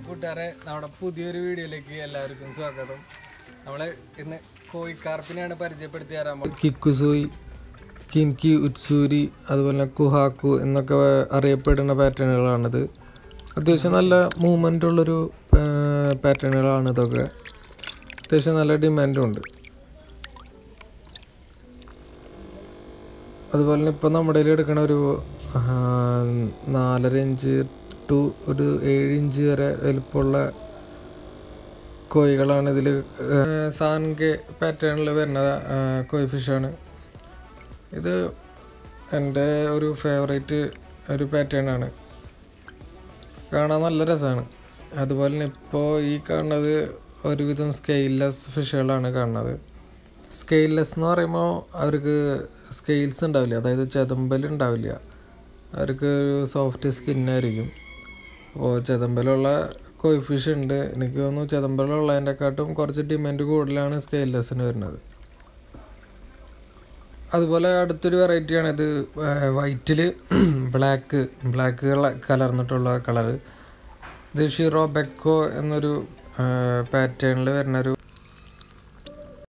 കൂട്ടുകാരെ നമ്മുടെ പുതിയൊരു വീഡിയോയിലേക്ക് എല്ലാവർക്കും സ്വാഗതം നമ്മൾ ഇന്ന് കോയിക്കാർപ്പിനെയാണ് പരിചയപ്പെടുത്തി തരാൻ കിക്കുസൂയി കിൻകി ഉത്സൂരി അതുപോലെ തന്നെ കുഹാക്കു എന്നൊക്കെ അറിയപ്പെടുന്ന പാറ്റേണുകളാണിത് അത്യാവശ്യം നല്ല മൂവ്മെൻ്റ് ഉള്ളൊരു പാറ്റേണുകളാണ് ഇതൊക്കെ അത്യാവശ്യം നല്ല ഡിമാൻഡും ഉണ്ട് അതുപോലെ തന്നെ ഇപ്പം നമ്മുടെ കയ്യിൽ എടുക്കണ ഒരു ആ, നാലര ഇഞ്ച് ടു ഒരു ഏഴ് ഇഞ്ച് വരെ വലുപ്പമുള്ള കോഴികളാണ് ഇതിൽ സാൻകെ പാറ്റേണിൽ വരുന്ന ആ, കോഴി ഫിഷാണ് ഇത് എൻ്റെ ഒരു ഫേവറേറ്റ് ഒരു പാറ്റേൺ ആണ് കാണാൻ നല്ല രസമാണ് അതുപോലെ തന്നെ ഇപ്പോൾ ഈ കാണുന്നത് ഒരുവിധം സ്കെയിൽലെസ് ഫിഷുകളാണ് കാണുന്നത് സ്കെയിൽലെസ് എന്ന് പറയുമ്പോൾ അവർക്ക് സ്കെയിൽസ് ഉണ്ടാവില്ല അതായത് ചെതമ്പൽ ഉണ്ടാവില്ല അവർക്ക് ഒരു സോഫ്റ്റ് സ്കിന്നായിരിക്കും അപ്പോൾ ചെതമ്പലുള്ള കോഴി ഫിഷ് ഉണ്ട് എനിക്ക് തോന്നുന്നു ചെതമ്പലുള്ളതിനെക്കാട്ടും കുറച്ച് ഡിമാൻഡ് കൂടുതലാണ് സ്കെയിൽലെസ്സിന് വരുന്നത് അതുപോലെ അടുത്തൊരു വെറൈറ്റിയാണ് ഇത് വൈറ്റിൽ ബ്ലാക്ക് ബ്ലാക്ക് കലർന്നിട്ടുള്ള കളറ് ഇത് ഷിറോ ബെക്കോ എന്നൊരു പാറ്റേണിൽ വരുന്ന ഒരു